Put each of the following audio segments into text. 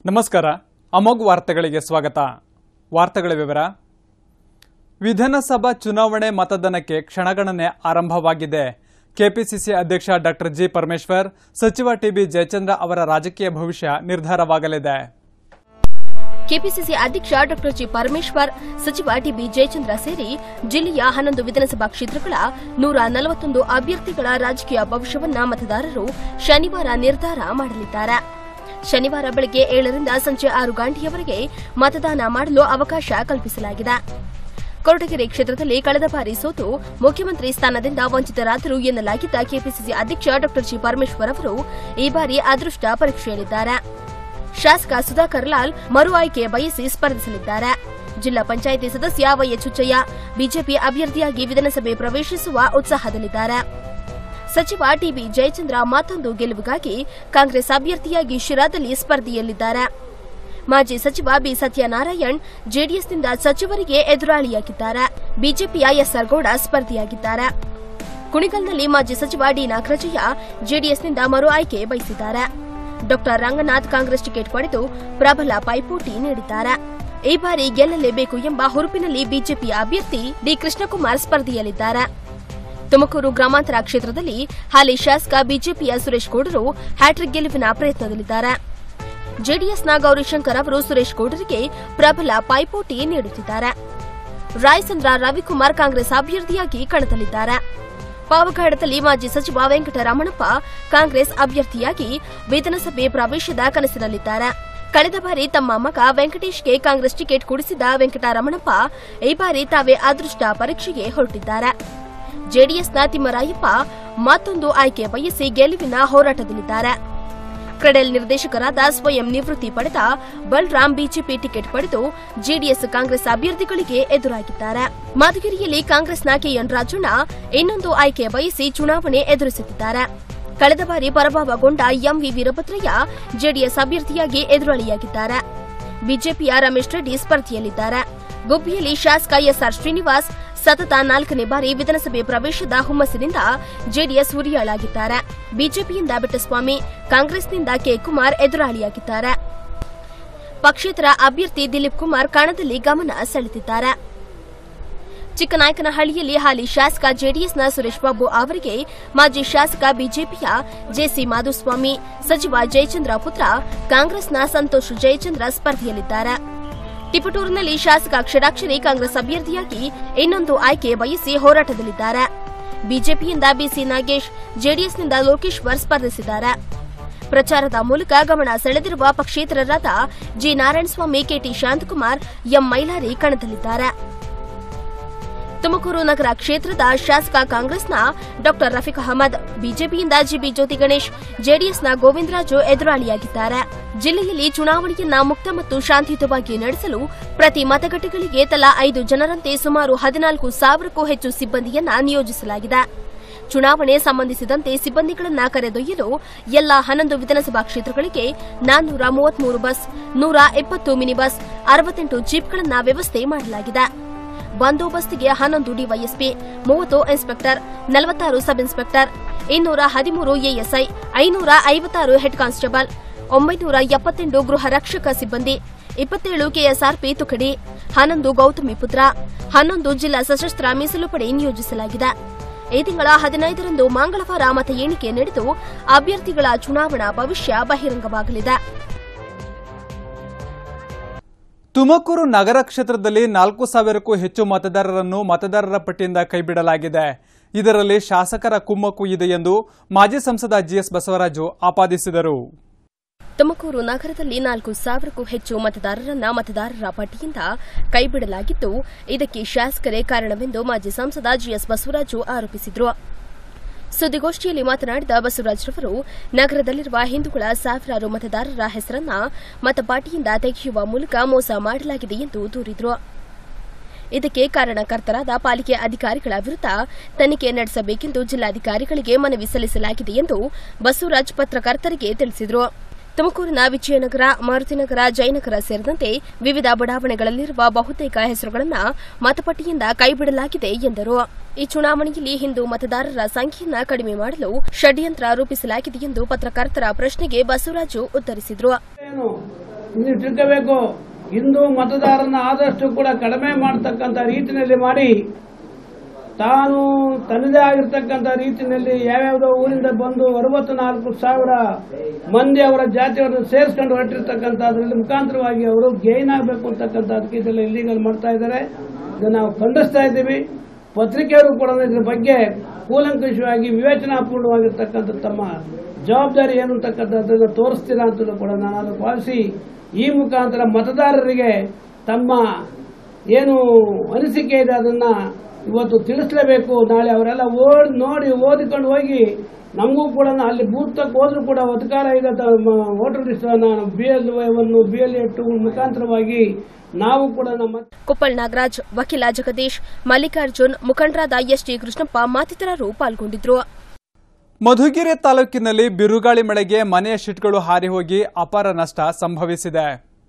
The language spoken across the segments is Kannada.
ನಮಸ್ಕಾರ ಅಮೋಘ್ ವಾರ್ತೆಗಳಿಗೆ ಸ್ವಾಗತ ವಾರ್ತೆಗಳ ವಿವರ ವಿಧಾನಸಭಾ ಚುನಾವಣೆ ಮತದಾನಕ್ಕೆ ಕ್ಷಣಗಣನೆ ಆರಂಭವಾಗಿದೆ ಕೆಪಿಸಿಸಿ ಅಧ್ಯಕ್ಷ ಡಾಕ್ಟರ್ ಜಿ ಪರಮೇಶ್ವರ್ ಸಚಿವ ಟಿಬಿ ಜಯಚಂದ್ರ ಅವರ ರಾಜಕೀಯ ಭವಿಷ್ಯ ನಿರ್ಧಾರವಾಗಲಿದೆ ಕೆಪಿಸಿಸಿ ಅಧ್ಯಕ್ಷ ಡಾ ಜಿ ಪರಮೇಶ್ವರ್ ಸಚಿವ ಟಿಬಿ ಜಯಚಂದ್ರ ಸೇರಿ ಜಿಲ್ಲೆಯ ಹನ್ನೊಂದು ವಿಧಾನಸಭಾ ಕ್ಷೇತ್ರಗಳ ನೂರ ನಲವತ್ತೊಂದು ಅಭ್ಯರ್ಥಿಗಳ ರಾಜಕೀಯ ಭವಿಷ್ಯವನ್ನ ಮತದಾರರು ಶನಿವಾರ ನಿರ್ಧಾರ ಮಾಡಲಿದ್ದಾರೆ ಶನಿವಾರ ಬೆಳಗ್ಗೆ ಏಳರಿಂದ ಸಂಜೆ ಆರು ಗಂಟೆಯವರೆಗೆ ಮತದಾನ ಮಾಡಲು ಅವಕಾಶ ಕಲ್ಪಿಸಲಾಗಿದೆ ಕೊರಟಗೆರೆ ಕ್ಷೇತ್ರದಲ್ಲಿ ಕಳೆದ ಬಾರಿ ಸೋತು ಮುಖ್ಯಮಂತ್ರಿ ಸ್ಥಾನದಿಂದ ವಂಚಿತರಾದರು ಎನ್ನಲಾಗಿದ್ದ ಕೆಪಿಸಿಸಿ ಅಧ್ಯಕ್ಷ ಡಾ ಜಿ ಪರಮೇಶ್ವರ್ ಅವರು ಈ ಬಾರಿ ಅದೃಷ್ಟ ಪರೀಕ್ಷೆಯಲ್ಲಿದ್ದಾರೆ ಶಾಸಕ ಸುಧಾಕರ್ ಲಾಲ್ ಮರು ಆಯ್ಕೆ ಬಯಸಿ ಸ್ಪರ್ಧಿಸಲಿದ್ದಾರೆ ಜಿಲ್ಲಾ ಪಂಚಾಯಿತಿ ಸದಸ್ಯ ವೈಎಚ್ ಹುಚ್ಚಯ್ಯ ಬಿಜೆಪಿ ಅಭ್ಯರ್ಥಿಯಾಗಿ ವಿಧಾನಸಭೆ ಪ್ರವೇಶಿಸುವ ಉತ್ಸಾಹದಲ್ಲಿದ್ದಾರೆ ಸಚಿವ ಟಿಬಿ ಜಯಚಂದ್ರ ಮತ್ತೊಂದು ಗೆಲುವಿಗಾಗಿ ಕಾಂಗ್ರೆಸ್ ಅಭ್ಯರ್ಥಿಯಾಗಿ ಶಿರಾದಲ್ಲಿ ಸ್ಪರ್ಧೆಯಲ್ಲಿದ್ದಾರೆ ಮಾಜಿ ಸಚಿವ ಬಿ ಸತ್ಯನಾರಾಯಣ್ ಜೆಡಿಎಸ್ನಿಂದ ಸಚಿವರಿಗೆ ಎದುರಾಳಿಯಾಗಿದ್ದಾರೆ ಬಿಜೆಪಿಯ ಎಸ್ಆರ್ ಗೌಡ ಸ್ಪರ್ಧಿಯಾಗಿದ್ದಾರೆ ಕುಣಿಗಲ್ನಲ್ಲಿ ಮಾಜಿ ಸಚಿವ ಡಿ ನಾಗರಾಜಯ್ಯ ಜೆಡಿಎಸ್ನಿಂದ ಮರು ಆಯ್ಕೆ ಬಯಸಿದ್ದಾರೆ ಡಾ ರಂಗನಾಥ್ ಕಾಂಗ್ರೆಸ್ ಟಿಕೆಟ್ ಪಡೆದು ಪ್ರಬಲ ಪೈಪೋಟಿ ನೀಡಿದ್ದಾರೆ ಈ ಬಾರಿ ಗೆಲ್ಲಲೇಬೇಕು ಎಂಬ ಹುರುಪಿನಲ್ಲಿ ಬಿಜೆಪಿಯ ಅಭ್ಯರ್ಥಿ ಡಿ ಕೃಷ್ಣಕುಮಾರ್ ಸ್ಪರ್ಧೆಯಲ್ಲಿದ್ದಾರೆ ತುಮಕೂರು ಗ್ರಾಮಾಂತರ ಕ್ಷೇತ್ರದಲ್ಲಿ ಹಾಲಿ ಶಾಸಕ ಬಿಜೆಪಿಯ ಸುರೇಶ್ ಗೌಡರು ಹ್ಯಾಟ್ರಿಕ್ ಗೆಲುವಿನ ಪ್ರಯತ್ನದಲ್ಲಿದ್ದಾರೆ ಜೆಡಿಎಸ್ನ ಗೌರಿಶಂಕರ್ ಅವರು ಸುರೇಶ್ ಗೌಡರಿಗೆ ಪ್ರಬಲ ಪೈಪೋಟಿ ನೀಡುತ್ತಿದ್ದಾರೆ ರಾಯಚಂದ್ರ ರವಿಕುಮಾರ್ ಕಾಂಗ್ರೆಸ್ ಅಭ್ಯರ್ಥಿಯಾಗಿ ಕಣದಲ್ಲಿದ್ದಾರೆ ಪಾವಗಡದಲ್ಲಿ ಮಾಜಿ ಸಚಿವ ವೆಂಕಟರಮಣಪ್ಪ ಕಾಂಗ್ರೆಸ್ ಅಭ್ಯರ್ಥಿಯಾಗಿ ವಿಧಾನಸಭೆ ಪ್ರವೇಶದ ಕನಸಿನಲ್ಲಿದ್ದಾರೆ ಕಳೆದ ಬಾರಿ ತಮ್ಮ ಮಗ ವೆಂಕಟೇಶ್ಗೆ ಕಾಂಗ್ರೆಸ್ ಟಿಕೆಟ್ ಕೊಡಿಸಿದ ವೆಂಕಟರಮಣಪ್ಪ ಈ ಬಾರಿ ತಾವೇ ಅದೃಷ್ಟ ಪರೀಕ್ಷೆಗೆ ಹೊರಟಿದ್ದಾರೆ ಜೆಡಿಎಸ್ನ ತಿಮ್ಮರಾಯಪ್ಪ ಮತ್ತೊಂದು ಆಯ್ಕೆ ಬಯಸಿ ಗೆಲುವಿನ ಹೋರಾಟದಲ್ಲಿದ್ದಾರೆ ಕ್ರೆಡೆಲ್ ನಿರ್ದೇಶಕರಾದ ಸ್ವಯಂ ನಿವೃತ್ತಿ ಪಡೆದ ಬಲರಾಮ್ ಬಿಜೆಪಿ ಟಿಕೆಟ್ ಪಡೆದು ಜೆಡಿಎಸ್ ಕಾಂಗ್ರೆಸ್ ಅಭ್ಯರ್ಥಿಗಳಿಗೆ ಎದುರಾಗಿದ್ದಾರೆ ಮಧುಗಿರಿಯಲ್ಲಿ ಕಾಂಗ್ರೆಸ್ನ ಕೆಎನ್ ರಾಜಣ್ಣ ಇನ್ನೊಂದು ಆಯ್ಕೆ ಬಯಸಿ ಚುನಾವಣೆ ಎದುರಿಸುತ್ತಿದ್ದಾರೆ ಕಳೆದ ಬಾರಿ ಪರಾಭವಗೊಂಡ ಎಂವಿ ವೀರಭದ್ರಯ್ಯ ಜೆಡಿಎಸ್ ಅಭ್ಯರ್ಥಿಯಾಗಿ ಎದುರಾಳಿಯಾಗಿದ್ದಾರೆ ಬಿಜೆಪಿಯ ರಮೇಶ್ ರೆಡ್ಡಿ ಸ್ಪರ್ಧೆಯಲ್ಲಿದ್ದಾರೆ ಗುಬ್ಬಿಯಲ್ಲಿ ಶಾಸಕ ಎಸ್ಆರ್ ಶ್ರೀನಿವಾಸ್ ಸತತ ನಾಲ್ಕನೇ ಬಾರಿ ವಿಧಾನಸಭೆ ಪ್ರವೇಶದ ಹುಮ್ಮಸ್ಸಿನಿಂದ ಜೆಡಿಎಸ್ ಉರಿಯಾಳಾಗಿದ್ದಾರೆ ಬಿಜೆಪಿಯಿಂದ ಬೆಟ್ಟಸ್ವಾಮಿ ಕಾಂಗ್ರೆಸ್ನಿಂದ ಕೆ ಕುಮಾರ್ ಎದುರಾಳಿಯಾಗಿದ್ದಾರೆ ಪಕ್ಷೇತರ ಅಭ್ಯರ್ಥಿ ದಿಲೀಪ್ ಕುಮಾರ್ ಕಣದಲ್ಲಿ ಗಮನ ಸೆಳೆದಿದ್ದಾರೆ ಚಿಕ್ಕನಾಯಕನಹಳ್ಳಿಯಲ್ಲಿ ಹಾಲಿ ಶಾಸಕ ಜೆಡಿಎಸ್ನ ಸುರೇಶ್ ಬಾಬು ಅವರಿಗೆ ಮಾಜಿ ಶಾಸಕ ಬಿಜೆಪಿಯ ಜೆಸಿ ಮಾಧುಸ್ವಾಮಿ ಸಚಿವ ಜಯಚಂದ್ರ ಪುತ್ರ ಕಾಂಗ್ರೆಸ್ನ ಸಂತೋಷ್ ಜಯಚಂದ್ರ ಸ್ಪರ್ಧೆಯಲ್ಲಿದ್ದಾರೆ ತಿಪಟೂರಿನಲ್ಲಿ ಶಾಸಕ ಕ್ಷಡಾಕ್ಷರಿ ಕಾಂಗ್ರೆಸ್ ಅಭ್ಯರ್ಥಿಯಾಗಿ ಇನ್ನೊಂದು ಆಯ್ಕೆ ಬಯಸಿ ಹೋರಾಟದಲ್ಲಿದ್ದಾರೆ ಬಿಜೆಪಿಯಿಂದ ಬಿಸಿ ನಾಗೇಶ್ ಜೆಡಿಎಸ್ನಿಂದ ಲೋಕೇಶ್ವರ್ ಸ್ಪರ್ಧಿಸಿದ್ದಾರೆ ಪ್ರಚಾರದ ಮೂಲಕ ಗಮನ ಸೆಳೆದಿರುವ ಪಕ್ಷೇತರರಾದ G Narayanaswamy KT Shanthakumar M Mylari ಕಣದಲ್ಲಿದ್ದಾರೆ ತುಮಕೂರು ನಗರ ಕ್ಷೇತ್ರದ ಶಾಸಕ ಕಾಂಗ್ರೆಸ್ನ ಡಾ ರಫೀಕ್ ಅಹಮದ್ ಬಿಜೆಪಿಯಿಂದ ಜಿಬಿ ಜ್ಯೋತಿ ಗಣೇಶ್ ಜೆಡಿಎಸ್ನ ಗೋವಿಂದರಾಜು ಎದುರಾಳಿಯಾಗಿದ್ದಾರೆ ಜಿಲ್ಲೆಯಲ್ಲಿ ಚುನಾವಣೆಯನ್ನ ಮುಕ್ತ ಮತ್ತು ಶಾಂತಿಯುತವಾಗಿ ನಡೆಸಲು ಪ್ರತಿ ಮತಗಟ್ಟೆಗಳಿಗೆ ತಲಾ ಐದು ಜನರಂತೆ ಸುಮಾರು ಹದಿನಾಲ್ಕು ಸಾವಿರಕ್ಕೂ ಹೆಚ್ಚು ಸಿಬ್ಬಂದಿಯನ್ನ ನಿಯೋಜಿಸಲಾಗಿದೆ ಚುನಾವಣೆ ಸಂಬಂಧಿಸಿದಂತೆ ಸಿಬ್ಬಂದಿಗಳನ್ನ ಕರೆದೊಯ್ಯಲು ಎಲ್ಲಾ ಹನ್ನೊಂದು ವಿಧಾನಸಭಾ ಕ್ಷೇತ್ರಗಳಿಗೆ ನಾನ್ನೂರ ಮೂವತ್ಮೂರು ಬಸ್ ನೂರ ಇಪ್ಪತ್ತು ಮಿನಿ ಬಸ್ ಅರವತ್ತೆಂಟು ಜೀಪ್ಗಳನ್ನ ವ್ಯವಸ್ಥೆ ಮಾಡಲಾಗಿದೆ ಬಂದೋಬಸ್ತಿಗೆ ಹನ್ನೊಂದು ಡಿವೈಎಸ್ಪಿ ಮೂವತ್ತು ಇನ್ಸ್ಪೆಕ್ಟರ್ ನಲವತ್ತಾರು ಸಬ್ ಇನ್ಸ್ಪೆಕ್ಟರ್ ಇನ್ನೂರ ಹದಿಮೂರು ಎಎಸ್ಐ ಐನೂರ ಐವತ್ತಾರು ಹೆಡ್ ಕಾನ್ಸ್ಟೇಬಲ್ ಒಂಬೈನೂರ ಎಪ್ಪತ್ತೆಂಟು ಗೃಹ ರಕ್ಷಕ ಸಿಬ್ಬಂದಿ ಇಪ್ಪತ್ತೇಳು ಕೆಎಸ್ಆರ್ಪಿ ತುಕಡಿ ಹನ್ನೊಂದು ಗೌತಮಿ ಪುತ್ರ ಹನ್ನೊಂದು ಜಿಲ್ಲಾ ಸಶಸ್ತ್ರ ಮೀಸಲು ಪಡೆ ನಿಯೋಜಿಸಲಾಗಿದೆ ಈ ತಿಂಗಳ ಹದಿನೈದರಂದು ಮಂಗಳವಾರ ಮತ ಎಣಿಕೆ ನಡೆದು ಅಭ್ಯರ್ಥಿಗಳ ಚುನಾವಣಾ ಭವಿಷ್ಯ ಬಹಿರಂಗವಾಗಲಿದೆ ತುಮಕೂರು ನಗರ ಕ್ಷೇತ್ರದಲ್ಲಿ ನಾಲ್ಕು ಸಾವಿರಕ್ಕೂ ಹೆಚ್ಚು ಮತದಾರರನ್ನು ಮತದಾರರ ಪಟ್ಟಿಯಿಂದ ಕೈಬಿಡಲಾಗಿದೆ ಇದರಲ್ಲಿ ಶಾಸಕರ ಕುಮ್ಮಕ್ಕು ಇದೆ ಎಂದು ಮಾಜಿ ಸಂಸದ ಜಿಎಸ್ ಬಸವರಾಜು ಆಪಾದಿಸಿದರು ತುಮಕೂರು ನಗರದಲ್ಲಿ ನಾಲ್ಕು ಸಾವಿರಕ್ಕೂ ಹೆಚ್ಚು ಮತದಾರರನ್ನ ಮತದಾರರ ಪಟ್ಟಿಯಿಂದ ಕೈಬಿಡಲಾಗಿದ್ದು ಇದಕ್ಕೆ ಶಾಸಕರೇ ಕಾರಣವೆಂದು ಮಾಜಿ ಸಂಸದ ಜಿಎಸ್ ಬಸವರಾಜು ಆರೋಪಿಸಿದರು ಸುದ್ದಿಗೋಷ್ಠಿಯಲ್ಲಿ ಮಾತನಾಡಿದ ಬಸವರಾಜ್ರವರು ನಗರದಲ್ಲಿರುವ ಹಿಂದೂಗಳ ಸಾವಿರಾರು ಮತದಾರರ ಹೆಸರನ್ನ ಮತಪಾಟಿಯಿಂದ ತೆಗೆಯುವ ಮೂಲಕ ಮೋಸ ಮಾಡಲಾಗಿದೆ ಎಂದು ದೂರಿದರು ಇದಕ್ಕೆ ಕಾರಣಕರ್ತರಾದ ಪಾಲಿಕೆ ಅಧಿಕಾರಿಗಳ ವಿರುದ್ಧ ತನಿಖೆ ನಡೆಸಬೇಕೆಂದು ಜಿಲ್ಲಾಧಿಕಾರಿಗಳಿಗೆ ಮನವಿ ಸಲ್ಲಿಸಲಾಗಿದೆ ಎಂದು ಬಸವರಾಜ್ ಪತ್ರಕರ್ತರಿಗೆ ತಿಳಿಸಿದರು ತುಮಕೂರಿನ ವಿಜಯನಗರ ಮಾರುತಿನಗರ ಜಯನಗರ ಸೇರಿದಂತೆ ವಿವಿಧ ಬಡಾವಣೆಗಳಲ್ಲಿರುವ ಬಹುತೇಕ ಹೆಸರುಗಳನ್ನು ಮತಪಟ್ಟಿಯಿಂದ ಕೈಬಿಡಲಾಗಿದೆ ಎಂದರು ಈ ಚುನಾವಣೆಯಲ್ಲಿ ಹಿಂದೂ ಮತದಾರರ ಸಂಖ್ಯೆಯನ್ನ ಕಡಿಮೆ ಮಾಡಲು ಷಡ್ಯಂತ್ರ ರೂಪಿಸಲಾಗಿದೆ ಎಂದು ಪತ್ರಕರ್ತರ ಪ್ರಶ್ನೆಗೆ ಬಸವರಾಜು ಉತ್ತರಿಸಿದರು ಏನು ನೀವು ತಿಳ್ಕೋಬೇಕು ಹಿಂದೂ ಮತದಾರನ ಆದಷ್ಟು ಕೂಡ ಕಡಿಮೆ ಮಾಡತಕ್ಕಂಥ ರೀತಿಯಲ್ಲಿ ಮಾಡಿ ತಾನು ತನ್ನದೇ ಆಗಿರ್ತಕ್ಕಂಥ ರೀತಿಯಲ್ಲಿ ಯಾವ್ಯಾವುದೋ ಊರಿಂದ ಬಂದು ಅರವತ್ತು ನಾಲ್ಕು ಸಾವಿರ ಮಂದಿ ಅವರ ಜಾತಿಯವರನ್ನು ಸೇರಿಸ್ಕೊಂಡು ಹೊರಟಿರ್ತಕ್ಕಂಥ ಅದರಲ್ಲಿ ಮುಖಾಂತರವಾಗಿ ಅವರು ಗೇನ್ ಆಗಬೇಕು ಅಂತಕ್ಕಂಥದಕ್ಕೆ ಇದೆಲ್ಲ ಇಲ್ಲಿಗಲ್ ಮಾಡ್ತಾ ಇದ್ದಾರೆ ಇದನ್ನು ನಾವು ಖಂಡಿಸ್ತಾ ಇದ್ದೀವಿ ಪತ್ರಿಕೆಯವರು ಕೂಡ ಇದ್ರ ಬಗ್ಗೆ ಕೂಲಂಕಷವಾಗಿ ವಿವೇಚನಾಪೂರ್ಣವಾಗಿರ್ತಕ್ಕಂಥ ತಮ್ಮ ಜವಾಬ್ದಾರಿ ಏನು ಅಂತಕ್ಕಂಥದ್ದನ್ನು ತೋರಿಸ್ತೀರಾ ಅಂತಲೂ ಕೂಡ ನಾನು ಅದು ಭಾವಿಸಿ ಈ ಮುಖಾಂತರ ಮತದಾರರಿಗೆ ತಮ್ಮ ಏನು ಅನಿಸಿಕೆ ಇದೆ ಅದನ್ನ ಇವತ್ತು ತಿಳಿಸ್ಲೇಬೇಕು ನಾಳೆ ಅವರೆಲ್ಲ ಓಡ್ ನೋಡಿ ಓದಿಕೊಂಡು ಹೋಗಿ ನಮಗೂ ಕೂಡ ಅಲ್ಲಿ ಬೂತ್ ತಕ್ಕ ಹೋದ್ರೂ ಕೂಡ ಅಧಿಕಾರ ಇದೆ ವೋಟರ್ ಲಿಸ್ಟ್ ಬಿ ಎಲ್ ಅನ್ನು ಬಿ ಎಲ್ ಎಟ್ಟು ಮುಖಾಂತರವಾಗಿ ನಾವು ಕೂಡ ನಮ್ಮ ಕೊಪ್ಪಳ್ ನಾಗರಾಜ್ ವಕೀಲ ಜಗದೀಶ್ ಮಲ್ಲಿಕಾರ್ಜುನ್ ಮುಖಂಡರಾದ ಎಸ್ಟಿ ಕೃಷ್ಣಪ್ಪ ಮತ್ತಿತರರು ಪಾಲ್ಗೊಂಡಿದ್ರು ಮಧುಗಿರಿ ತಾಲೂಕಿನಲ್ಲಿ ಬಿರುಗಾಳಿ ಮಳೆಗೆ ಮನೆಯ ಶೀಟ್ಗಳು ಹಾರಿ ಹೋಗಿ ಅಪಾರ ನಷ್ಟ ಸಂಭವಿಸಿದೆ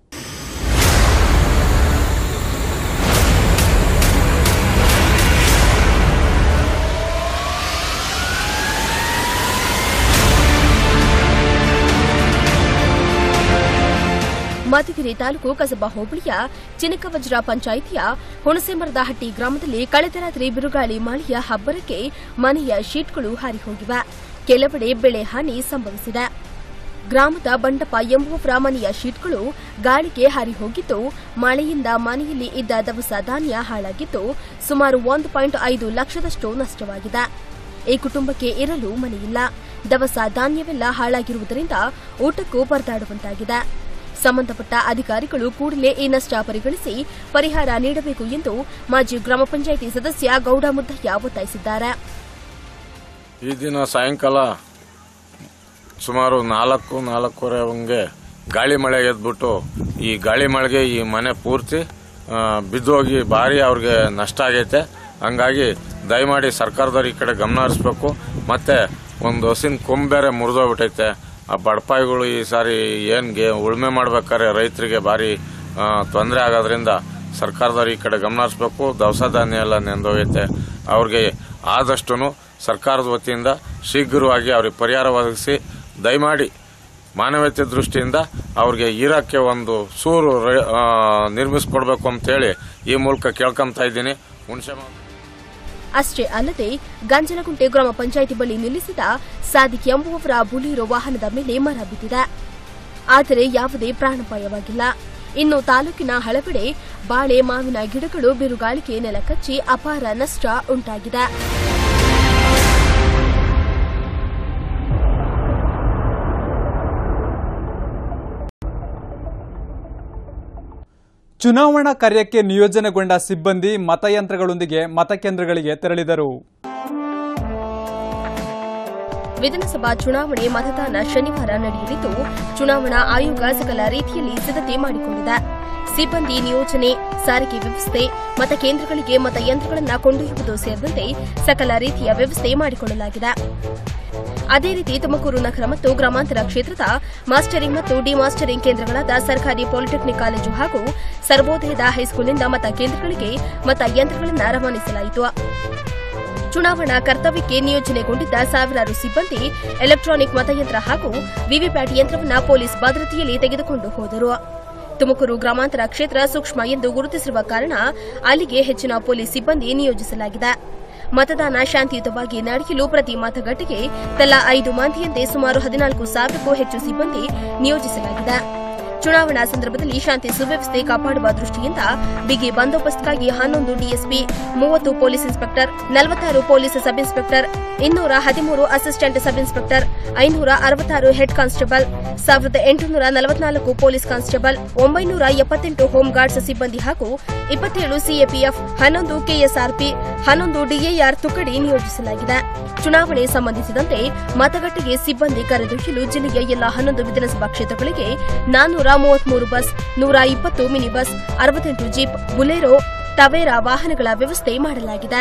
ಮಧುಗಿರಿ ತಾಲೂಕು ಕಸಬಾ ಹೋಬಳಿಯ ಚಿನಕವಜ್ರ ಪಂಚಾಯಿತಿಯ ಹುಣಸೆಮರದಹಟ್ಟಿ ಗ್ರಾಮದಲ್ಲಿ ಕಳೆದ ರಾತ್ರಿ ಬಿರುಗಾಳಿ ಮಳೆಯ ಹಬ್ಬರಕ್ಕೆ ಮನೆಯ ಶೀಟ್ಗಳು ಹಾರಿ ಹೋಗಿವೆ ಕೆಲವೆಡೆ ಬೆಳೆ ಹಾನಿ ಸಂಭವಿಸಿದೆ ಗ್ರಾಮದ ಬಂಡಪ್ಪ ಎಂಬುವವರ ಮನೆಯ ಶೀಟ್ಗಳು ಗಾಳಿಗೆ ಹಾರಿ ಹೋಗಿದ್ದು ಮಳೆಯಿಂದ ಮನೆಯಲ್ಲಿ ಇದ್ದ ದವಸ ಧಾನ್ಯ ಹಾಳಾಗಿದ್ದು ಸುಮಾರು ಒಂದು ಪಾಯಿಂಟ್ ಐದು ಲಕ್ಷದಷ್ಟು ನಷ್ಟವಾಗಿದೆ ಈ ಕುಟುಂಬಕ್ಕೆ ಇರಲು ಮನೆಯಿಲ್ಲ ದವಸ ಧಾನ್ಯವೆಲ್ಲ ಹಾಳಾಗಿರುವುದರಿಂದ ಊಟಕ್ಕೂ ಪರದಾಡುವಂತಾಗಿದೆ ಸಂಬಂಧಪಟ್ಟ ಅಧಿಕಾರಿಗಳು ಕೂಡಲೇ ಈ ನಷ್ಟ ಪರಿಗಣಿಸಿ ಪರಿಹಾರ ನೀಡಬೇಕು ಎಂದು ಮಾಜಿ ಗ್ರಾಮ ಪಂಚಾಯಿತಿ ಸದಸ್ಯ ಗೌಡ ಮುದ್ದಯ್ಯ ಒತ್ತಾಯಿಸಿದ್ದಾರೆ ಈ ದಿನ ಸಾಯಂಕಾಲ ಸುಮಾರು ನಾಲ್ಕು ನಾಲ್ಕೂವರೆ ಹಂಗೆ ಗಾಳಿ ಮಳೆ ಎದ್ಬಿಟ್ಟು ಈ ಗಾಳಿ ಮಳೆಗೆ ಈ ಮನೆ ಪೂರ್ತಿ ಆ, ಬಿದ್ದೋಗಿ ಭಾರಿ ಅವ್ರಿಗೆ ನಷ್ಟ ಆಗೈತೆ ಹಂಗಾಗಿ ದಯಮಾಡಿ ಸರ್ಕಾರದವ್ರು ಈ ಕಡೆ ಗಮನ ಹರಿಸ್ಬೇಕು ಮತ್ತೆ ಒಂದು ಹಸಿನ ಕೊಂಬ್ ಬೇರೆ ಮುರಿದೋಗ್ಬಿಟ್ಟೈತೆ ಆ ಬಡಪಾಯಿಗಳು ಈ ಸಾರಿ ಏನ್ಗೆ ಉಳುಮೆ ಮಾಡ್ಬೇಕಾದ್ರೆ ರೈತರಿಗೆ ಭಾರಿ ತೊಂದರೆ ಆಗೋದ್ರಿಂದ ಸರ್ಕಾರದವ್ರು ಈ ಕಡೆ ಗಮನ ಹರಿಸ್ಬೇಕು ದವಸ ಧಾನ್ಯ ಎಲ್ಲ ನೆಂದೋಗೈತೆ ಅವ್ರಿಗೆ ಆದಷ್ಟು ಸರ್ಕಾರದ ವತಿಯಿಂದ ಶೀಘ್ರವಾಗಿ ಅವ್ರಿಗೆ ಪರಿಹಾರ ಒದಗಿಸಿ ದಯಮಾಡಿ ಮಾನವೀಯತೆ ದೃಷ್ಟಿಯಿಂದ ಅವ್ರಿಗೆ ಇರಕ್ಕೆ ಒಂದು ಸೂರು ರ- ಆ, ನಿರ್ಮಿಸ್ಕೊಡ್ಬೇಕು ಅಂತೇಳಿ ಈ ಮೂಲಕ ಕೇಳ್ಕೊಂತ ಇದ್ದೀನಿ ಹುಣಸೆ ಅಷ್ಟೇ ಅಲ್ಲದೆ ಗಂಜನಗುಂಟೆ ಗ್ರಾಮ ಪಂಚಾಯಿತಿ ಬಳಿ ನಿಲ್ಲಿಸಿದ ಸಾದಿಕ್ ಎಂಬುವವರ ಬುಲಿರೋ ವಾಹನದ ಮೇಲೆ ಮರ ಬಿದ್ದಿದೆ ಆದರೆ ಯಾವುದೇ ಪ್ರಾಣಾಪಾಯವಾಗಿಲ್ಲ ಇನ್ನು ತಾಲೂಕಿನ ಹಲವೆಡೆ ಬಾಳೆ ಮಾವಿನ ಗಿಡಗಳು ಬಿರುಗಾಳಿಗೆ ನೆಲಕಚ್ಚಿ ಅಪಾರ ನಷ್ಟ ಉಂಟಾಗಿದೆ ಚುನಾವಣಾ ಕಾರ್ಯಕ್ಕೆ ನಿಯೋಜನೆಗೊಂಡ ಸಿಬ್ಬಂದಿ ಮತಯಂತ್ರಗಳೊಂದಿಗೆ ಮತಕೇಂದ್ರಗಳಿಗೆ ತೆರಳಿದರು ವಿಧಾನಸಭಾ ಚುನಾವಣೆ ಮತದಾನ ಶನಿವಾರ ನಡೆಯಲಿದ್ದು ಚುನಾವಣಾ ಆಯೋಗ ಸಕಲ ರೀತಿಯಲ್ಲಿ ಸಿದ್ಧತೆ ಮಾಡಿಕೊಂಡಿದೆ ಸಿಬ್ಬಂದಿ ನಿಯೋಜನೆ ಸಾರಿಗೆ ವ್ಯವಸ್ಥೆ ಮತಕೇಂದ್ರಗಳಿಗೆ ಮತಯಂತ್ರಗಳನ್ನು ಕೊಂಡೊಯ್ಯುವುದು ಸೇರಿದಂತೆ ಸಕಲ ರೀತಿಯ ವ್ಯವಸ್ಥೆ ಮಾಡಿಕೊಳ್ಳಲಾಗಿದೆ ಅದೇ ರೀತಿ ತುಮಕೂರು ನಗರ ಮತ್ತು ಗ್ರಾಮಾಂತರ ಕ್ಷೇತ್ರದ ಮಾಸ್ಟರಿಂಗ್ ಮತ್ತು ಡಿಮಾಸ್ಟರಿಂಗ್ ಕೇಂದ್ರಗಳಾದ ಸರ್ಕಾರಿ ಪಾಲಿಟೆಕ್ನಿಕ್ ಕಾಲೇಜು ಹಾಗೂ ಸರ್ವೋದಯದ ಹೈಸ್ಕೂಲ್ನಿಂದ ಮತಕೇಂದ್ರಗಳಿಗೆ ಮತಯಂತ್ರಗಳನ್ನು ರವಾನಿಸಲಾಯಿತು ಚುನಾವಣಾ ಕರ್ತವ್ಯಕ್ಕೆ ನಿಯೋಜನೆಗೊಂಡಿದ್ದ ಸಾವಿರಾರು ಸಿಬ್ಬಂದಿ ಎಲೆಕ್ಟ್ರಾನಿಕ್ ಮತಯಂತ್ರ ಹಾಗೂ ವಿವಿಪ್ಯಾಟ್ ಯಂತ್ರವನ್ನು ಪೊಲೀಸ್ ಭದ್ರತೆಯಲ್ಲಿ ತೆಗೆದುಕೊಂಡು ಹೋದರು ತುಮಕೂರು ಗ್ರಾಮಾಂತರ ಕ್ಷೇತ್ರ ಸೂಕ್ಷ್ಮ ಎಂದು ಗುರುತಿಸಿರುವ ಕಾರಣ ಅಲ್ಲಿಗೆ ಹೆಚ್ಚಿನ ಪೊಲೀಸ್ ಸಿಬ್ಬಂದಿ ನಿಯೋಜಿಸಲಾಗಿದೆ ಮತದಾನ ಶಾಂತಿಯುತವಾಗಿ ನಡೆಯಲು ಪ್ರತಿ ಮತಗಟ್ಟೆಗೆ ತಲಾ ಐದು ಮಂದಿಯಂತೆ ಸುಮಾರು ಹದಿನಾಲ್ಕು ಸಾವಿರಕ್ಕೂ ಹೆಚ್ಚು ಸಿಬ್ಬಂದಿ ನಿಯೋಜಿಸಲಾಗಿದೆ ಚುನಾವಣಾ ಸಂದರ್ಭದಲ್ಲಿ ಶಾಂತಿ ಸುವ್ಯವಸ್ಥೆ ಕಾಪಾಡುವ ದೃಷ್ಟಿಯಿಂದ ಬಿಗಿ ಬಂದೋಬಸ್ತ್ಗಾಗಿ ಹನ್ನೊಂದು ಡಿಎಸ್ಪಿ ಮೂವತ್ತು ಪೊಲೀಸ್ ಇನ್ಸ್ಪೆಕ್ಟರ್ ನಲವತ್ತಾರು ಪೊಲೀಸ್ ಸಬ್ ಇನ್ಸ್ಪೆಕ್ಟರ್ ಇನ್ನೂರ ಹದಿಮೂರು ಅಸಿಸ್ಟೆಂಟ್ ಸಬ್ ಇನ್ಸ್ಪೆಕ್ಟರ್ ಐನೂರ ಅರವತ್ತಾರು ಹೆಡ್ ಕಾನ್ಸ್ಟೇಬಲ್ ಸಾವಿರದ ಎಂಟುನೂರ ನಲವತ್ನಾಲ್ಕು ಪೊಲೀಸ್ ಕಾನ್ಸ್ಟೇಬಲ್ ಒಂಬೈನೂರ ಎಪ್ಪತ್ತೆಂಟು ಹೋಮ್ ಗಾರ್ಡ್ಸ್ ಸಿಬ್ಬಂದಿ ಹಾಗೂ ಇಪ್ಪತ್ತೇಳು ಸಿಎಪಿಎಫ್ ಹನ್ನೊಂದು ಕೆಎಸ್ಆರ್ಪಿ ಹನ್ನೊಂದು ಡಿಎಆರ್ ತುಕಡಿ ನಿಯೋಜಿಸಲಾಗಿದೆ ಚುನಾವಣೆ ಸಂಬಂಧಿಸಿದಂತೆ ಮತಗಟ್ಟೆಗೆ ಸಿಬ್ಬಂದಿ ಕರೆದೊಯ್ಯಲು ಜಿಲ್ಲೆಯ ಎಲ್ಲ ಹನ್ನೊಂದು ವಿಧಾನಸಭಾ ಕ್ಷೇತ್ರಗಳಿಗೆ ನಾನ್ನೂರ ಮೂವತ್ಮೂರು ಬಸ್ ನೂರ ಇಪ್ಪತ್ತು ಮಿನಿ ಬಸ್ ಅರವತ್ತೆಂಟು ಜೀಪ್ ಬುಲೆರೋ ಟವೇರಾ ವಾಹನಗಳ ವ್ಯವಸ್ಥೆ ಮಾಡಲಾಗಿದೆ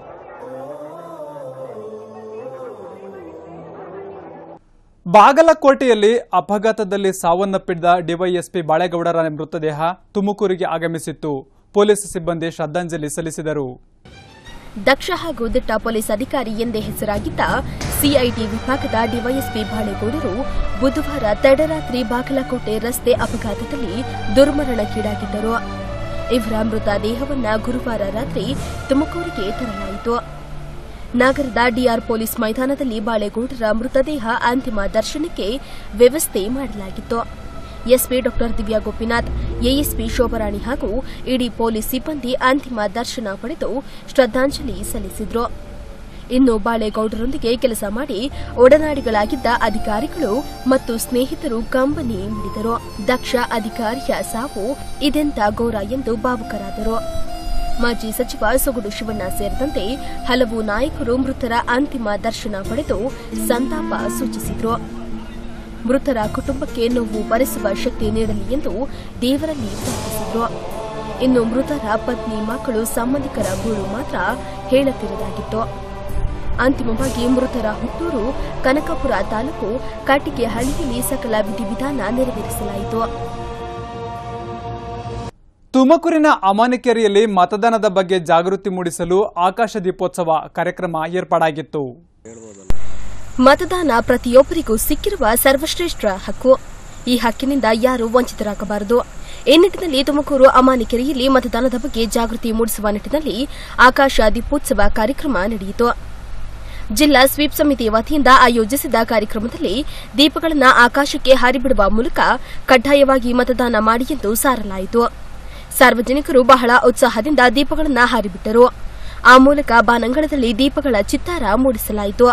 ಬಾಗಲಕೋಟೆಯಲ್ಲಿ ಅಪಘಾತದಲ್ಲಿ ಸಾವನ್ನಪ್ಪಿದ್ದ ಡಿವೈಎಸ್ಪಿ ಬಾಳೇಗೌಡರ ಮೃತದೇಹ ತುಮಕೂರಿಗೆ ಆಗಮಿಸಿತ್ತು ಪೊಲೀಸ್ ಸಿಬ್ಬಂದಿ ಶ್ರದ್ಧಾಂಜಲಿ ಸಲ್ಲಿಸಿದರು ದಕ್ಷ ಹಾಗೂ ದಿಟ್ಟ ಪೊಲೀಸ್ ಅಧಿಕಾರಿ ಎಂದೇ ಹೆಸರಾಗಿದ್ದ ಸಿಐಡಿ ವಿಭಾಗದ ಡಿವೈಎಸ್ಪಿ ಬಾಳೆಗೌಡರು ಬುಧವಾರ ತಡರಾತ್ರಿ ಬಾಗಲಕೋಟೆ ರಸ್ತೆ ಅಪಘಾತದಲ್ಲಿ ದುರ್ಮರಣಕ್ಕೀಡಾಗಿದ್ದರು ಇವರ ಮೃತದೇಹವನ್ನ ಗುರುವಾರ ರಾತ್ರಿ ತುಮಕೂರಿಗೆ ತರಲಾಯಿತು ನಗರದ ಡಿಆರ್ ಪೊಲೀಸ್ ಮೈದಾನದಲ್ಲಿ ಬಾಳೆಗೌಡರ ಮೃತದೇಹ ಅಂತಿಮ ದರ್ಶನಕ್ಕೆ ವ್ಯವಸ್ಥೆ ಮಾಡಲಾಗಿತ್ತು ಎಸ್ಪಿ ಡಾ ದಿವ್ಯಾ ಗೋಪಿನಾಥ್ ಎಎಸ್ಪಿ ಶೋಭರಾಣಿ ಹಾಗೂ ಇಡೀ ಪೊಲೀಸ್ ಸಿಬ್ಬಂದಿ ಅಂತಿಮ ದರ್ಶನ ಪಡೆದು ಶ್ರದ್ದಾಂಜಲಿ ಸಲ್ಲಿಸಿದ್ರು ಇನ್ನು ಬಾಳೆಗೌಡರೊಂದಿಗೆ ಕೆಲಸ ಮಾಡಿ ಒಡನಾಡಿಗಳಾಗಿದ್ದ ಅಧಿಕಾರಿಗಳು ಮತ್ತು ಸ್ನೇಹಿತರು ಕಂಬನಿ ಮಿಡಿದರು ದಕ್ಷ ಅಧಿಕಾರಿಯ ಸಾವು ಇದೆಂತ ಘೋರ ಎಂದು ಭಾವುಕರಾದರು ಮಾಜಿ ಸಚಿವ ಸೊಗಡು ಶಿವಣ್ಣ ಸೇರಿದಂತೆ ಹಲವು ನಾಯಕರು ಮೃತರ ಅಂತಿಮ ದರ್ಶನ ಪಡೆದು ಸಂತಾಪ ಸೂಚಿಸಿದರು ಮೃತರ ಕುಟುಂಬಕ್ಕೆ ನೋವು ಭರಿಸುವ ಶಕ್ತಿ ನೀಡಲಿ ಎಂದು ದೇವರಲ್ಲಿ ಪ್ರಾರ್ಥಿಸಿದ್ರು ಇನ್ನು ಮೃತರ ಪತ್ನಿ ಮಕ್ಕಳು ಸಂಬಂಧಿಕರ ಗೋಳು ಮಾತ್ರ ಹೇಳತಿರದಾಗಿತ್ತು ಅಂತಿಮವಾಗಿ ಮೃತರ ಹುಟ್ಟೂರು ಕನಕಪುರ ತಾಲೂಕು ಕಾಟಿಗೆ ಹಳ್ಳಿಯಲ್ಲಿ ಸಕಲ ವಿಧಿವಿಧಾನ ನೆರವೇರಿಸಲಾಯಿತು ತುಮಕೂರಿನ ಅಮಾನಿಕೆರೆಯಲ್ಲಿ ಮತದಾನದ ಬಗ್ಗೆ ಜಾಗೃತಿ ಮೂಡಿಸಲು ಆಕಾಶ ದೀಪೋತ್ಸವ ಕಾರ್ಯಕ್ರಮ ಏರ್ಪಾಡಾಗಿತ್ತು ಮತದಾನ ಪ್ರತಿಯೊಬ್ಬರಿಗೂ ಸಿಕ್ಕಿರುವ ಸರ್ವಶ್ರೇಷ್ಠ ಹಕ್ಕು ಈ ಹಕ್ಕಿನಿಂದ ಯಾರೂ ವಂಚಿತರಾಗಬಾರದು ಈ ನಿಟ್ಟಿನಲ್ಲಿ ತುಮಕೂರು ಅಮಾನಿಕೆರೆಯಲ್ಲಿ ಮತದಾನದ ಬಗ್ಗೆ ಜಾಗೃತಿ ಮೂಡಿಸುವ ನಿಟ್ಟಿನಲ್ಲಿ ಆಕಾಶ ದೀಪೋತ್ಸವ ಕಾರ್ಯಕ್ರಮ ನಡೆಯಿತು ಜಿಲ್ಲಾ ಸ್ವೀಪ್ ಸಮಿತಿ ವತಿಯಿಂದ ಆಯೋಜಿಸಿದ ಕಾರ್ಯಕ್ರಮದಲ್ಲಿ ದೀಪಗಳನ್ನು ಆಕಾಶಕ್ಕೆ ಹಾರಿಬಿಡುವ ಮೂಲಕ ಕಡ್ಡಾಯವಾಗಿ ಮತದಾನ ಮಾಡಿ ಎಂದು ಸಾರಲಾಯಿತು ಸಾರ್ವಜನಿಕರು ಬಹಳ ಉತ್ಸಾಹದಿಂದ ದೀಪಗಳನ್ನು ಹಾರಿಬಿಟ್ಟರು ಆ ಮೂಲಕ ಬಾನಂಗಳದಲ್ಲಿ ದೀಪಗಳ ಚಿತ್ತಾರ ಮೂಡಿಸಲಾಯಿತು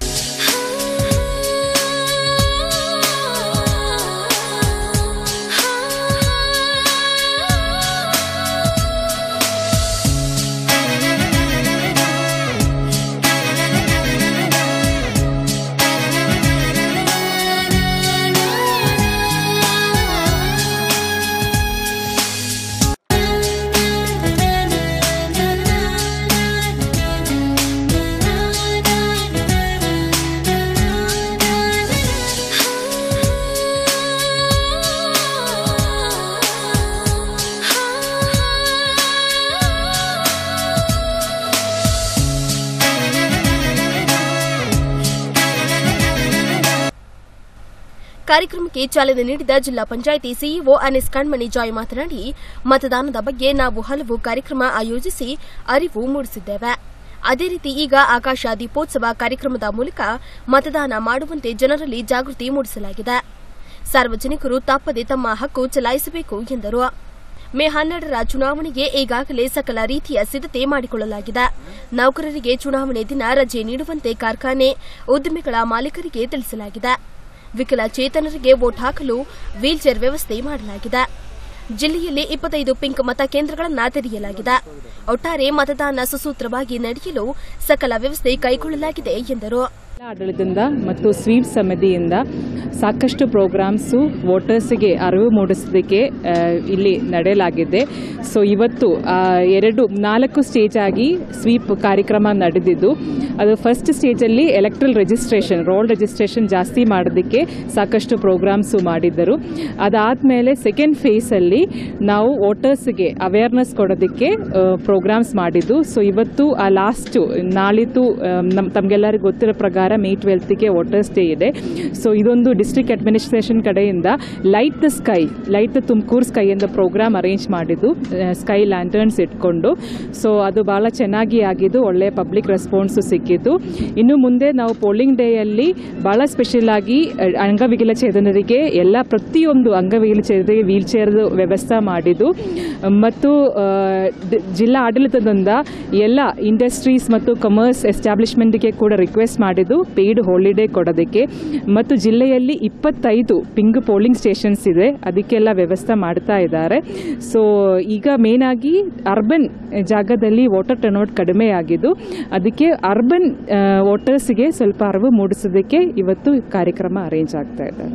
ಕಾರ್ಯಕ್ರಮಕ್ಕೆ ಚಾಲನೆ ನೀಡಿದ ಜಿಲ್ಲಾ ಪಂಚಾಯಿತಿ ಸಿಇಒ ಅನಿಸ್ ಕಣ್ಮಣಿ ಜಾಯ್ ಮಾತನಾಡಿ ಮತದಾನದ ಬಗ್ಗೆ ನಾವು ಹಲವು ಕಾರ್ಯಕ್ರಮ ಆಯೋಜಿಸಿ ಅರಿವು ಮೂಡಿಸಿದ್ದೇವೆ ಅದೇ ರೀತಿ ಈಗ ಆಕಾಶ ದೀಪೋತ್ಸವ ಕಾರ್ಯಕ್ರಮದ ಮೂಲಕ ಮತದಾನ ಮಾಡುವಂತೆ ಜನರಲ್ಲಿ ಜಾಗೃತಿ ಮೂಡಿಸಲಾಗಿದೆ ಸಾರ್ವಜನಿಕರು ತಪ್ಪದೆ ತಮ್ಮ ಹಕ್ಕು ಚಲಾಯಿಸಬೇಕು ಎಂದರು ಮೇ ಹನ್ನೆರಡರ ಚುನಾವಣೆಗೆ ಈಗಾಗಲೇ ಸಕಲ ರೀತಿಯ ಸಿದ್ಧತೆ ಮಾಡಿಕೊಳ್ಳಲಾಗಿದೆ ನೌಕರರಿಗೆ ಚುನಾವಣೆ ದಿನ ರಜೆ ನೀಡುವಂತೆ ಕಾರ್ಖಾನೆ ಉದ್ದಿಮೆಗಳ ಮಾಲೀಕರಿಗೆ ತಿಳಿಸಲಾಗಿದೆ ವಿಕಲಚೇತನರಿಗೆ ವೋಟ್ ಹಾಕಲು ವೀಲ್ಚೇರ್ ವ್ಯವಸ್ಥೆ ಮಾಡಲಾಗಿದೆ ಜಿಲ್ಲೆಯಲ್ಲಿ ಇಪ್ಪತ್ತೈದು ಪಿಂಕ್ ಮತಕೇಂದ್ರಗಳನ್ನು ತೆರೆಯಲಾಗಿದೆ ಒಟ್ಟಾರೆ ಮತದಾನ ಸುಸೂತ್ರವಾಗಿ ನಡೆಯಲು ಸಕಲ ವ್ಯವಸ್ಥೆ ಕೈಗೊಳ್ಳಲಾಗಿದೆ ಎಂದರು ಜಿಲ್ಲಾ ಆಡಳಿತದಿಂದ ಮತ್ತು ಸ್ವೀಪ್ ಸಮಿತಿಯಿಂದ ಸಾಕಷ್ಟು ಪ್ರೋಗ್ರಾಮ್ಸು ವೋಟರ್ಸ್ಗೆ ಅರಿವು ಮೂಡಿಸೋದಕ್ಕೆ ಆ, ಇಲ್ಲಿ ನಡೆಯಲಾಗಿದೆ ಸೊ ಇವತ್ತು ಆ, ಎರಡು ನಾಲ್ಕು ಸ್ಟೇಜ್ ಆಗಿ ಸ್ವೀಪ್ ಕಾರ್ಯಕ್ರಮ ನಡೆದಿದ್ದು ಅದು ಫಸ್ಟ್ ಸ್ಟೇಜಲ್ಲಿ ಎಲೆಕ್ಟ್ರಲ್ ರಿಜಿಸ್ಟ್ರೇಷನ್ ರೋಲ್ ರಿಜಿಸ್ಟ್ರೇಷನ್ ಜಾಸ್ತಿ ಮಾಡೋದಕ್ಕೆ ಸಾಕಷ್ಟು ಪ್ರೋಗ್ರಾಮ್ಸು ಮಾಡಿದ್ದರು ಅದಾದಮೇಲೆ ಸೆಕೆಂಡ್ ಫೇಸಲ್ಲಿ ನಾವು ವೋಟರ್ಸ್ಗೆ ಅವೇರ್ನೆಸ್ ಕೊಡೋದಕ್ಕೆ ಪ್ರೋಗ್ರಾಮ್ಸ್ ಮಾಡಿದ್ದು ಸೊ ಇವತ್ತು ಆ ಲಾಸ್ಟು ನಾಳಿದ್ದು ನಮ್ಮ ತಮಗೆಲ್ಲರಿಗೂ ಗೊತ್ತಿರೋ ಪ್ರಕಾರ ಮೇ ಟ್ವೆಲ್ತ್ಗೆ ವಾಟರ್ಸ್ ಡೇ ಇದೆ ಸೊ ಇದೊಂದು ಡಿಸ್ಟ್ರಿಕ್ಟ್ ಅಡ್ಮಿನಿಸ್ಟ್ರೇಷನ್ ಕಡೆಯಿಂದ light the sky light the Tumakuru sky ಎಂದ ಪ್ರೋಗ್ರಾಮ್ ಅರೇಂಜ್ ಮಾಡಿದ್ದು ಸ್ಕೈ ಲ್ಯಾಂಟರ್ನ್ಸ್ ಇಟ್ಕೊಂಡು ಸೊ ಅದು ಭಾಳ ಚೆನ್ನಾಗಿ ಆಗಿದ್ದು ಒಳ್ಳೆಯ ಪಬ್ಲಿಕ್ ರೆಸ್ಪಾನ್ಸು ಸಿಕ್ಕಿದ್ದು ಇನ್ನು ಮುಂದೆ ನಾವು ಪೋಲಿಂಗ್ ಡೇಯಲ್ಲಿ ಭಾಳ ಸ್ಪೆಷಲ್ ಆಗಿ ಅಹ್, ಅಂಗವಿಕಲಚೇತನರಿಗೆ ಎಲ್ಲ ಪ್ರತಿಯೊಂದು ಅಂಗವಿಕಲಚೇತನರಿಗೆ ವೀಲ್ ಚೇರ್ದು ವ್ಯವಸ್ಥೆ ಮಾಡಿದ್ದು ಮತ್ತು ಅಹ್, ದ- ಜಿಲ್ಲಾ ಆಡಳಿತದಿಂದ ಎಲ್ಲ ಇಂಡಸ್ಟ್ರೀಸ್ ಮತ್ತು ಕಮರ್ಸ್ ಎಸ್ಟಾಬ್ಲಿಷ್ಮೆಂಟ್ಗೆ ಕೂಡ ರಿಕ್ವೆಸ್ಟ್ ಮಾಡಿದ್ದು ಪೇಯ್ಡ್ ಹಾಲಿಡೇ ಕೊಡೋದಕ್ಕೆ ಮತ್ತು ಜಿಲ್ಲೆಯಲ್ಲಿ ಇಪ್ಪತ್ತೈದು ಪಿಂಗ್ ಪೋಲಿಂಗ್ ಸ್ಟೇಷನ್ಸ್ ಇದೆ ಅದಕ್ಕೆಲ್ಲ ವ್ಯವಸ್ಥೆ ಮಾಡ್ತಾ ಇದ್ದಾರೆ ಸೊ ಈಗ ಮೇನ್ ಆಗಿ ಅರ್ಬನ್ ಜಾಗದಲ್ಲಿ ವಾಟರ್ ಟರ್ನ್ಔಟ್ ಕಡಿಮೆ ಆಗಿದ್ದು ಅದಕ್ಕೆ ಅರ್ಬನ್ ವೋಟರ್ಸ್ಗೆ ಸ್ವಲ್ಪ ಅರಿವು ಮೂಡಿಸೋದಕ್ಕೆ ಇವತ್ತು ಕಾರ್ಯಕ್ರಮ ಅರೇಂಜ್ ಆಗ್ತಾ ಇದ್ದಾರೆ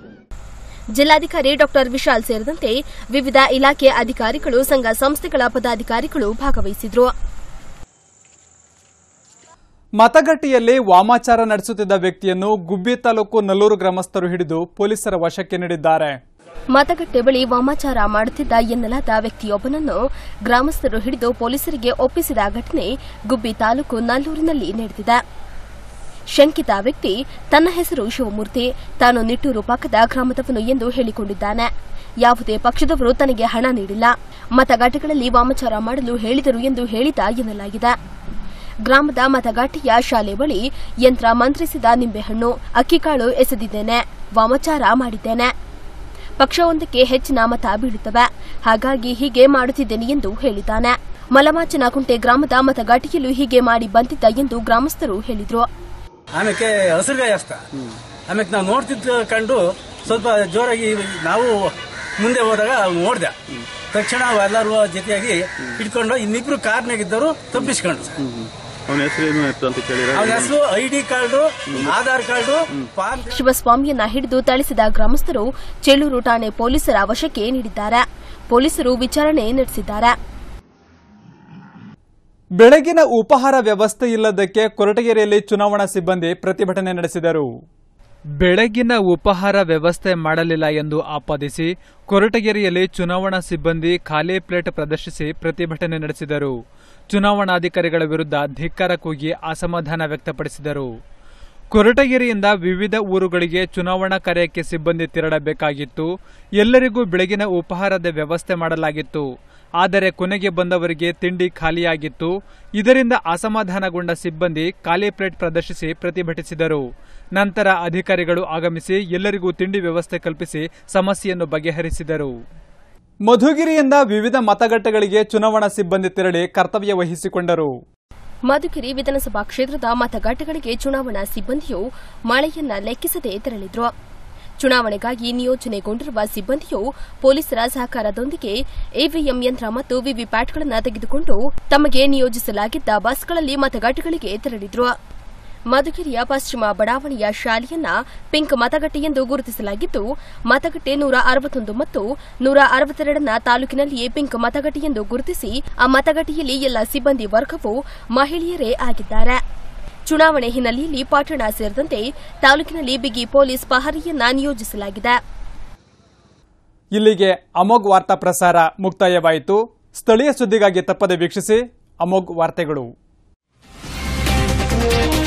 ಜಿಲ್ಲಾಧಿಕಾರಿ ಡಾ ವಿಶಾಲ್ ಸೇರಿದಂತೆ ವಿವಿಧ ಇಲಾಖೆ ಅಧಿಕಾರಿಗಳು ಸಂಘ ಸಂಸ್ಥೆಗಳ ಪದಾಧಿಕಾರಿಗಳು ಭಾಗವಹಿಸಿದ್ರು ಮತಗಟ್ಟೆಯಲ್ಲಿ ವಾಮಾಚಾರ ನಡೆಸುತ್ತಿದ್ದ ವ್ಯಕ್ತಿಯನ್ನು ಗುಬ್ಬಿ ತಾಲೂಕು ನಲ್ಲೂರು ಗ್ರಾಮಸ್ಥರು ಹಿಡಿದು ಪೊಲೀಸರ ವಶಕ್ಕೆ ನೀಡಿದ್ದಾರೆ ಮತಗಟ್ಟೆ ಬಳಿ ವಾಮಾಚಾರ ಮಾಡುತ್ತಿದ್ದ ಎನ್ನಲಾದ ವ್ಯಕ್ತಿಯೊಬ್ಬನನ್ನು ಗ್ರಾಮಸ್ಥರು ಹಿಡಿದು ಪೊಲೀಸರಿಗೆ ಒಪ್ಪಿಸಿದ ಘಟನೆ ಗುಬ್ಬಿ ತಾಲೂಕು ನಲ್ಲೂರಿನಲ್ಲಿ ನಡೆದಿದೆ ಶಂಕಿತ ವ್ಯಕ್ತಿ ತನ್ನ ಹೆಸರು ಶಿವಮೂರ್ತಿ ತಾನು ನಿಟ್ಟೂರು ಪಕ್ಕದ ಗ್ರಾಮದವನು ಎಂದು ಹೇಳಿಕೊಂಡಿದ್ದಾನೆ ಯಾವುದೇ ಪಕ್ಷದವರು ತನಗೆ ಹಣ ನೀಡಿಲ್ಲ ಮತಗಟ್ಟೆಗಳಲ್ಲಿ ವಾಮಚಾರ ಮಾಡಲು ಹೇಳಿದರು ಎಂದು ಹೇಳಿದ ಎನ್ನಲಾಗಿದೆ ಗ್ರಾಮದ ಮತಗಟ್ಟೆಯ ಶಾಲೆ ಬಳಿ ಯಂತ್ರ ಮಂತ್ರಿಸಿದ ನಿಂಬೆಹಣ್ಣು ಅಕ್ಕಿಕಾಳು ಎಸೆದಿದ್ದೇನೆ ವಾಮಚಾರ ಮಾಡಿದ್ದೇನೆ ಪಕ್ಷವೊಂದಕ್ಕೆ ಹೆಚ್ಚಿನ ಮತ ಬೀಳುತ್ತವೆ ಹಾಗಾಗಿ ಹೀಗೆ ಮಾಡುತ್ತಿದ್ದೇನೆ ಎಂದು ಹೇಳಿದ್ದಾನೆ ಮಲಮಾಚನಕುಂಟೆ ಗ್ರಾಮದ ಮತಗಟ್ಟೆಯಲ್ಲೂ ಹೀಗೆ ಮಾಡಿ ಬಂದಿದ್ದ ಎಂದು ಗ್ರಾಮಸ್ಥರು ಹೇಳಿದರು ಆಮೇಲೆ ಹಸಿರುಗಾಯಿ ಅಷ್ಟ ಆಮೇಲೆ ನಾವು ನೋಡ್ತಿದ್ದ ಕಂಡು ಸ್ವಲ್ಪ ಜೋರಾಗಿ ನಾವು ಮುಂದೆ ಹೋದಾಗ ನೋಡ್ದೆ ತಕ್ಷಣ ಎಲ್ಲರೂ ಜೊತೆಯಾಗಿ ಹಿಡ್ಕೊಂಡು ಇನ್ನಿಬ್ರು ಕಾರ್ನಾಗಿದ್ದವರು ತಪ್ಪಿಸ್ಕೊಂಡು ಅವನ ಹೆಸರು ಏನು ಇತ್ತು ಅಂತ ಕೇಳಿದ್ರೆ ಅವನ ಹೆಸರು I D card Aadhaar card PAN ಶಿವಸ್ವಾಮಿಯನ್ನ ಹಿಡಿದು ಥಳಿಸಿದ ಗ್ರಾಮಸ್ಥರು ಚೇಳೂರು ಠಾಣೆ ಪೊಲೀಸರ ವಶಕ್ಕೆ ನೀಡಿದ್ದಾರೆ ಪೊಲೀಸರು ವಿಚಾರಣೆ ನಡೆಸಿದ್ದಾರೆ ಬೆಳಗಿನ ಉಪಹಾರ ವ್ಯವಸ್ಥೆ ಇಲ್ಲದಕ್ಕೆ ಕೊರಟಗೆರೆಯಲ್ಲಿ ಚುನಾವಣಾ ಸಿಬ್ಬಂದಿ ಪ್ರತಿಭಟನೆ ನಡೆಸಿದರು ಬೆಳಗಿನ ಉಪಹಾರ ವ್ಯವಸ್ಥೆ ಮಾಡಲಿಲ್ಲ ಎಂದು ಆಪಾದಿಸಿ ಕೊರಟಗೆರೆಯಲ್ಲಿ ಚುನಾವಣಾ ಸಿಬ್ಬಂದಿ ಖಾಲಿ ಪ್ಲೇಟ್ ಪ್ರದರ್ಶಿಸಿ ಪ್ರತಿಭಟನೆ ನಡೆಸಿದರು ಚುನಾವಣಾಧಿಕಾರಿಗಳ ವಿರುದ್ಧ ಧಿಕ್ಕಾರ ಕೂಗಿ ಅಸಮಾಧಾನ ವ್ಯಕ್ತಪಡಿಸಿದರು ಕೊರಟಗೆರೆಯಿಂದ ವಿವಿಧ ಊರುಗಳಿಗೆ ಚುನಾವಣಾ ಕಾರ್ಯಕ್ಕೆ ಸಿಬ್ಬಂದಿ ತೆರಳಬೇಕಾಗಿತ್ತು ಎಲ್ಲರಿಗೂ ಬೆಳಗಿನ ಉಪಹಾರದ ವ್ಯವಸ್ಥೆ ಮಾಡಲಾಗಿತ್ತು ಆದರೆ ಕೊನೆಗೆ ಬಂದವರಿಗೆ ತಿಂಡಿ ಖಾಲಿಯಾಗಿತ್ತು ಇದರಿಂದ ಅಸಮಾಧಾನಗೊಂಡ ಸಿಬ್ಬಂದಿ ಖಾಲಿ ಪ್ಲೇಟ್ ಪ್ರದರ್ಶಿಸಿ ಪ್ರತಿಭಟಿಸಿದರು ನಂತರ ಅಧಿಕಾರಿಗಳು ಆಗಮಿಸಿ ಎಲ್ಲರಿಗೂ ತಿಂಡಿ ವ್ಯವಸ್ಥೆ ಕಲ್ಪಿಸಿ ಸಮಸ್ಯೆಯನ್ನು ಬಗೆಹರಿಸಿದರು ಮಧುಗಿರಿಯಿಂದ ವಿವಿಧ ಮತಗಟ್ಟೆಗಳಿಗೆ ಚುನಾವಣಾ ಸಿಬ್ಬಂದಿ ತೆರಳಿ ಕರ್ತವ್ಯ ವಹಿಸಿಕೊಂಡರು ಮಧುಗಿರಿ ವಿಧಾನಸಭಾ ಕ್ಷೇತ್ರದ ಮತಗಟ್ಟೆಗಳಿಗೆ ಚುನಾವಣಾ ಸಿಬ್ಬಂದಿಯು ಮಳೆಯನ್ನ ಲೆಕ್ಕಿಸದೆ ತೆರಳಿದ್ರು ಚುನಾವಣೆಗಾಗಿ ನಿಯೋಜನೆಗೊಂಡಿರುವ ಸಿಬ್ಬಂದಿಯು ಪೊಲೀಸರ ಸಹಕಾರದೊಂದಿಗೆ ಇವಿಎಂ ಯಂತ್ರ ಮತ್ತು ವಿವಿಪ್ಯಾಟ್ಗಳನ್ನು ತೆಗೆದುಕೊಂಡು ತಮಗೆ ನಿಯೋಜಿಸಲಾಗಿದ್ದ ಬಸ್ಗಳಲ್ಲಿ ಮತಗಟ್ಟೆಗಳಿಗೆ ತೆರಳಿದ್ರು ಮಧುಗಿರಿಯ ಪಶ್ಚಿಮ ಬಡಾವಣೆಯ ಶಾಲೆಯನ್ನ ಪಿಂಕ್ ಮತಗಟ್ಟೆ ಎಂದು ಗುರುತಿಸಲಾಗಿದ್ದು ಮತಗಟ್ಟೆ ನೂರ ಅರವತ್ತೊಂದು ಮತ್ತು ನೂರ ಅರವತ್ತೆರಡನ ತಾಲೂಕಿನಲ್ಲಿಯೇ ಪಿಂಕ್ ಮತಗಟ್ಟೆ ಎಂದು ಗುರುತಿಸಿ ಆ ಮತಗಟ್ಟೆಯಲ್ಲಿ ಎಲ್ಲ ಸಿಬ್ಬಂದಿ ವರ್ಗವು ಮಹಿಳೆಯರೇ ಆಗಿದ್ದಾರೆ ಚುನಾವಣೆ ಹಿನ್ನೆಲೆಯಲ್ಲಿ ಪಟ್ಟಣ ಸೇರಿದಂತೆ ತಾಲೂಕಿನಲ್ಲಿ ಬಿಗಿ ಪೊಲೀಸ್ ಪಹರೆಯನ್ನ ನಿಯೋಜಿಸಲಾಗಿದೆ ಇಲ್ಲಿಗೆ ಅಮೋಘ್ ವಾರ್ತಾ ಪ್ರಸಾರ ಮುಕ್ತಾಯವಾಯಿತು ಸ್ಥಳೀಯ ಸುದ್ದಿಗಾಗಿ ತಪ್ಪದೆ ವೀಕ್ಷಿಸಿ ಅಮೋಘ್ ವಾರ್ತೆಗಳು